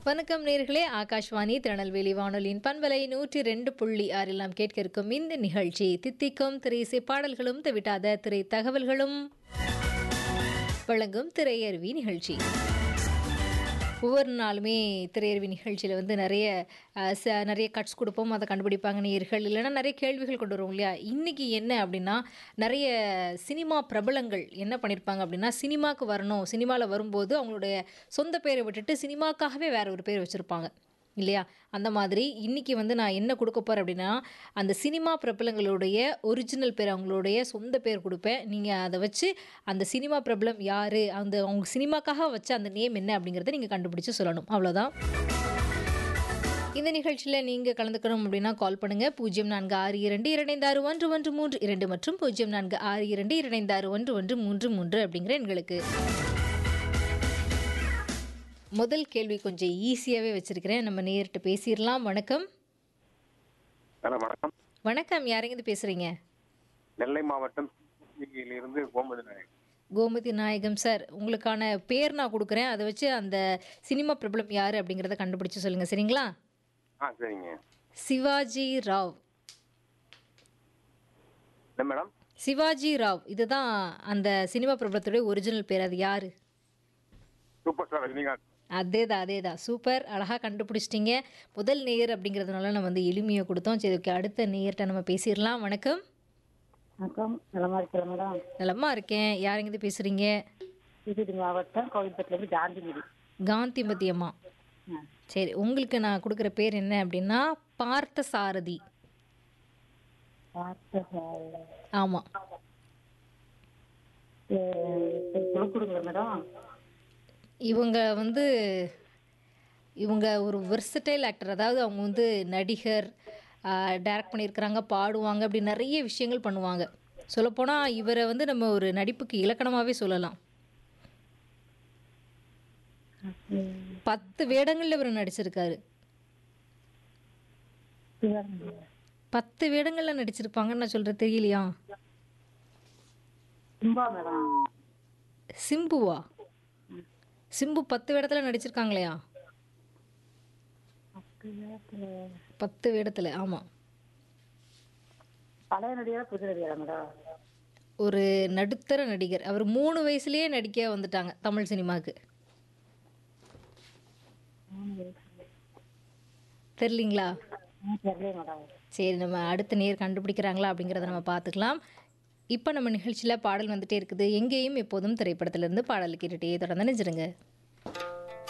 வணக்கம் நேர்களே ஆகாஷ்வாணி திருநெல்வேலி வானொலியின் பண்பலை நூற்றி ரெண்டு புள்ளி ஆறில் நாம் கேட்க இருக்கும் இந்த நிகழ்ச்சி தித்திக்கும் திரைசை பாடல்களும் தவிட்டாத திரை தகவல்களும் வழங்கும் திரையருவி நிகழ்ச்சி ஒவ்வொரு நாளுமே திரையருவி நிகழ்ச்சியில் வந்து நிறைய அஹ், ச- நிறைய கட்ஸ் கொடுப்போம் அதை கண்டுபிடிப்பாங்க நேயர்கள் இல்லைன்னா நிறைய கேள்விகள் கொண்டு வருவோம் இல்லையா இன்றைக்கி என்ன அப்படின்னா நிறைய சினிமா பிரபலங்கள் என்ன பண்ணியிருப்பாங்க அப்படின்னா சினிமாவுக்கு வரணும் சினிமாவில் வரும்போது அவங்களுடைய சொந்த பேரை விட்டுட்டு சினிமாக்காகவே வேற ஒரு பேர் வச்சுருப்பாங்க இல்லையா அந்த மாதிரி இன்றைக்கி வந்து நான் என்ன கொடுக்க போகிறேன் அப்படின்னா அந்த சினிமா பிரபலங்களுடைய ஒரிஜினல் பேர் அவங்களுடைய சொந்த பேர் கொடுப்பேன் நீங்கள் அதை வச்சு அந்த சினிமா பிரபலம் யார் அந்த அவங்க சினிமாக்காக வச்ச அந்த நேம் என்ன அப்படிங்கிறத நீங்கள் கண்டுபிடிச்சு சொல்லணும் அவ்வளோதான் இந்த நிகழ்ச்சியில் நீங்கள் கலந்துக்கணும் அப்படின்னா கால் பண்ணுங்கள் பூஜ்ஜியம் நான்கு ஆறு இரண்டு இரண்டு ஆறு ஒன்று ஒன்று மூன்று இரண்டு மற்றும் பூஜ்ஜியம் நான்கு ஆறு இரண்டு இரண்டு ஆறு ஒன்று ஒன்று மூன்று மூன்று அப்படிங்கிற எண்களுக்கு முதல் கேள்வி கொஞ்சம் ஈஸியாகவே வச்சுருக்கிறேன் நம்ம நேரிட்டு பேசிடலாம் வணக்கம் மேடம் வணக்கம் வணக்கம் யாரெங்கிருந்து பேசுகிறீங்க நெல்லை மாவட்டம் இருந்து கோமதி நாயக் கோமதி நாயகம் சார் உங்களுக்கான பேர் நான் கொடுக்குறேன் அதை வச்சு அந்த சினிமா பிரபலம் யார் அப்படிங்கிறத கண்டுபிடிச்சு சொல்லுங்கள் சரிங்களா ஆ சரிங்க சிவாஜி ராவ் என்ன மேடம் சிவாஜி ராவ் இதுதான் அந்த சினிமா பிரபலத்துடைய ஒரிஜினல் பேர் அது யார் சூப்பர் ஸ்டார் ரஜினிகாந்த் அதே தான் அதே தான் சூப்பர் அழகாக கண்டுபிடிச்சிட்டிங்க முதல் நேயர் அப்படிங்கிறதுனால நம்ம வந்து எளிமையை கொடுத்தோம் சரி ஓகே அடுத்த நேயர்கிட்ட நம்ம பேசிடலாம் வணக்கம் வணக்கம் நலமா இருக்கிற மேடம் நலமா இருக்கேன் யாரெங்கிருந்து பேசுகிறீங்க திருச்சி மாவட்டம் கோவில்பட்டிலேருந்து காந்திமதி காந்திமதி அம்மா ஆ. சரி உங்களுக்கு நான் கொடுக்குற பேர் என்ன அப்படின்னா பார்த்த சாரதி பார்த்த சார். ஆமாம் அஹ் சரி, குழு கொடுங்க மேடம் இவங்க வந்து இவங்க ஒரு வெர்சடைல் ஆக்டர் அதாவது அவங்க வந்து நடிகர் டைரக்ட் பண்ணியிருக்கிறாங்க பாடுவாங்க அப்படி நிறைய விஷயங்கள் பண்ணுவாங்க சொல்லப்போனால் இவரை வந்து நம்ம ஒரு நடிப்புக்கு இலக்கணமாகவே சொல்லலாம் பத்து வேடங்களில் இவர் நடிச்சிருக்காரு பத்து வேடங்களில் நடிச்சிருப்பாங்கன்னு நான் சொல்கிறேன் தெரியலையா சிம்பா மேடம் சிம்புவா சிம்பு பத்து வேடத்தில் நடிச்சிருக்காங்களையா பத்து வேடத்தில் ஆமாம் பழைய நடிகரா புது நடிகரா மேடம் ஒரு நடுத்தர நடிகர் அவர் மூணு வயசுலயே நடிக்க வந்துட்டாங்க தமிழ் சினிமாவுக்கு தெரியலீங்களா ம், தெரியல மேடம் சரி நம்ம அடுத்த நேர் கண்டுபிடிக்கிறாங்களா அப்படிங்கிறத நம்ம பார்த்துக்கலாம் இப்போ நம்ம நிகழ்ச்சியில் பாடல் வந்துட்டே இருக்குது எங்கேயும் எப்போதும் திரைப்படத்திலிருந்து பாடல் கேட்டுட்டே தொடர்ந்து நினைச்சிருங்க